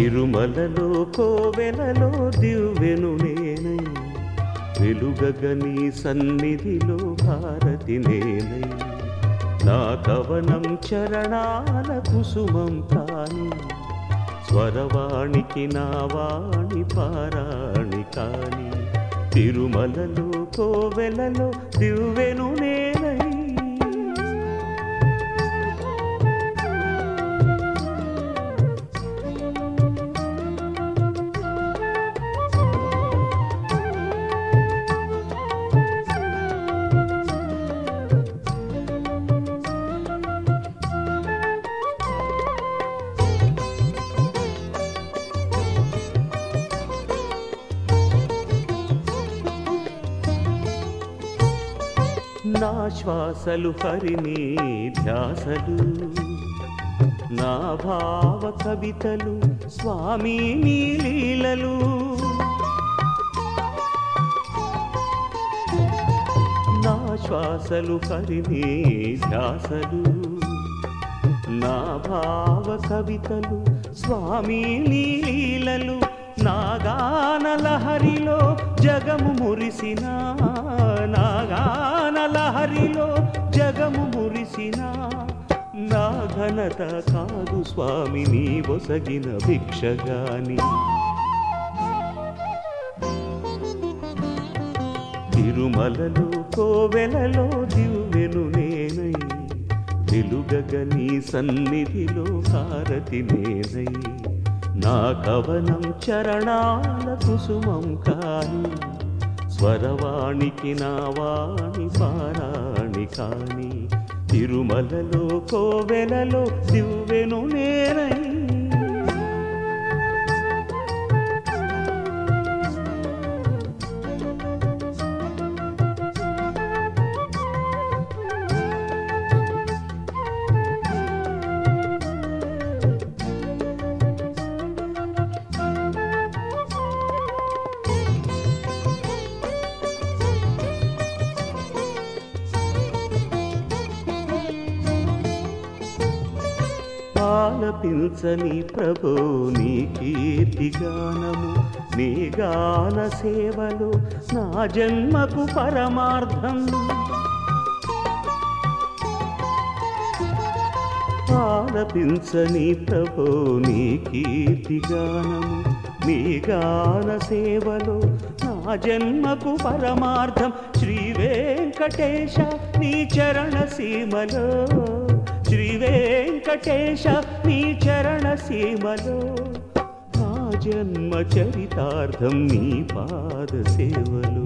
తిరుమలలో కోవెలలో దివ్వెను నేనై వెలుగగని సన్నిధిలో భారతి నేనై నా కవనం చరణాల కుసుమం కాని స్వరవాణికి నా వాణి పారాణి కాని తిరుమలలో కోవెలలో దివ్వెను నేనై నా శ్వాసలు హరిని ధ్యాసలు నా భావ కవితలు స్వామి నీ లీలలు నా శ్వాసలు హరిని ధ్యాసలు నా భావ కవితలు స్వామి నీ లీలలు నా గాన లహరిలో జగము మురిసిన నా గాన లహరిలో జగము మురిసిన నా ఘనత కాదు స్వామి నీ ఒసగిన భిక్షగాని తిరుమలలో కోవెలలో దివ్వెను నేనై వెలుగగని సన్నిధిలో హారతి నేనై నా కవనం చరణాల కుసుమం కాని స్వరవాణికి నా వాణి పారాణి కాని తిరుమలలో కోవెలలో దివ్వెను నేనై ఆలపించని ప్రభో నీ కీర్తిగానము నీ గాన సేవలు నా జన్మకు పరమార్థం ఆలపించని ప్రభో నీ కీర్తిగానము నీ గాన సేవలు నా జన్మకు పరమార్థం శ్రీ వెంకటేశ నీ చరణ సీమలో శ్రీ వెంకటేశ నీ చరణ సీమలో నా జన్మ చరితార్థం నీ పాద సేవలు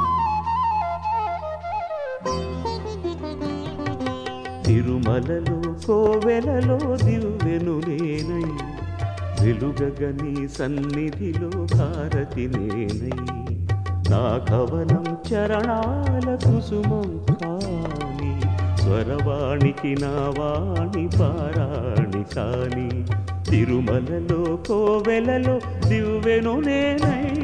తిరుమలలో కోవెలలో దివ్వెను నేనై వెలుగగని సన్నిధిలో భారతి నేనై నా కవనం చరణాల కుసుమం కాని స్వరవాణికి నా వాణి పారాణి కాని తిరుమలలో కోవెలలో దివ్వెను నేనై